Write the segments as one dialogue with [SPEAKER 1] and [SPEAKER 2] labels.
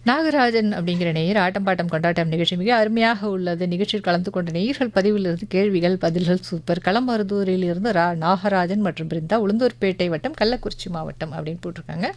[SPEAKER 1] நாகராஜன் அப்படிங்கிற நேயர் ஆட்டம் பாட்டம் கொண்டாட்டம் நிகழ்ச்சி மிக அருமையாக உள்ளது நிகழ்ச்சியில் கலந்து கொண்ட நேயர்கள் பதிவிலிருந்து கேள்விகள் பதில்கள் சூப்பர் களமருதூரில் இருந்து ரா நாகராஜன் மற்றும் பிருந்தா உளுந்தூர்பேட்டை வட்டம் கள்ளக்குறிச்சி மாவட்டம் அப்படின்னு போட்டிருக்காங்க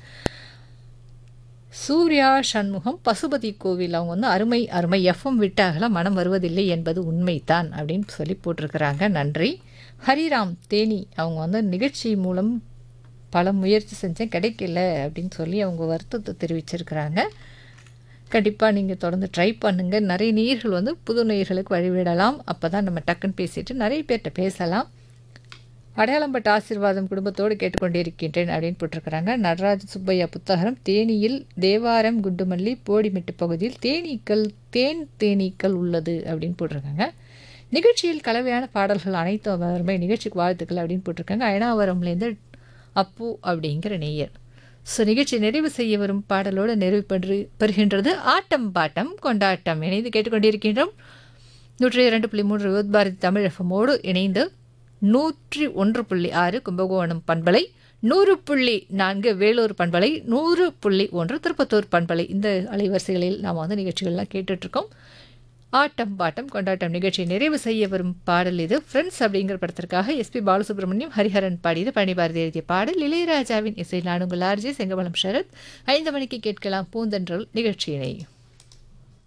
[SPEAKER 1] சூர்யா சண்முகம் பசுபதி கோவில் அவங்க வந்து அருமை அருமை எஃப்எம் விட்டாகல மனம் வருவதில்லை என்பது உண்மைதான் அப்படின்னு சொல்லி போட்டிருக்கிறாங்க நன்றி ஹரிராம் தேனி அவங்க வந்து நிகழ்ச்சி மூலம் பல முயற்சி செஞ்சேன் கிடைக்கல அப்படின்னு சொல்லி அவங்க வருத்தத்தை தெரிவிச்சிருக்கிறாங்க கண்டிப்பாக நீங்கள் தொடர்ந்து ட்ரை பண்ணுங்கள் நிறைய நீர்கள் வந்து புது நீர்களுக்கு வழிவிடலாம் அப்போ தான் நம்ம டக்குன்னு பேசிட்டு நிறைய பேர்கிட்ட பேசலாம் அடையாளம்பட்ட ஆசீர்வாதம் குடும்பத்தோடு கேட்டுக்கொண்டிருக்கின்றேன் அப்படின்னு போட்டிருக்கிறாங்க நடராஜ சுப்பையா புத்தகரம் தேனியில் தேவாரம் குண்டுமல்லி போடிமெட்டு பகுதியில் தேனீக்கள் தேன் தேனீக்கள் உள்ளது அப்படின்னு போட்டிருக்காங்க நிகழ்ச்சியில் கலவையான பாடல்கள் அனைத்தும் வருமே நிகழ்ச்சிக்கு வாழ்த்துக்கள் அப்படின்னு போட்டிருக்காங்க அயனாவரம்லேருந்து அப்பு அப்படிங்கிற நேயர் ஸோ நிகழ்ச்சி நிறைவு செய்ய வரும் பாடலோடு நிறைவு பெறு பெறுகின்றது ஆட்டம் பாட்டம் கொண்டாட்டம் இணைந்து கேட்டுக்கொண்டிருக்கின்றோம் நூற்றி இரண்டு புள்ளி மூன்று யுவத் பாரதி தமிழ் எஃப்எம்மோடு இணைந்து நூற்றி ஒன்று புள்ளி ஆறு கும்பகோணம் பண்பலை நூறு புள்ளி நான்கு வேலூர் பண்பலை நூறு புள்ளி ஒன்று திருப்பத்தூர் பண்பலை இந்த அலைவரிசைகளில் நாம் வந்து நிகழ்ச்சிகள்லாம் கேட்டுட்ருக்கோம் ஆட்டம் பாட்டம் கொண்டாட்டம் நிகழ்ச்சியை நிறைவு செய்ய வரும் பாடல் இது ஃப்ரெண்ட்ஸ் அப்படிங்கிற படத்திற்காக எஸ்பி பாலசுப்ரமணியம் ஹரிஹரன் பாடியது பழனி பாரதி எழுதிய பாடல் இளையராஜாவின் இசை நானுங்கள் ஆர்ஜே செங்கமலம் சரத் ஐந்து மணிக்கு கேட்கலாம் பூந்தென்றல் நிகழ்ச்சியினை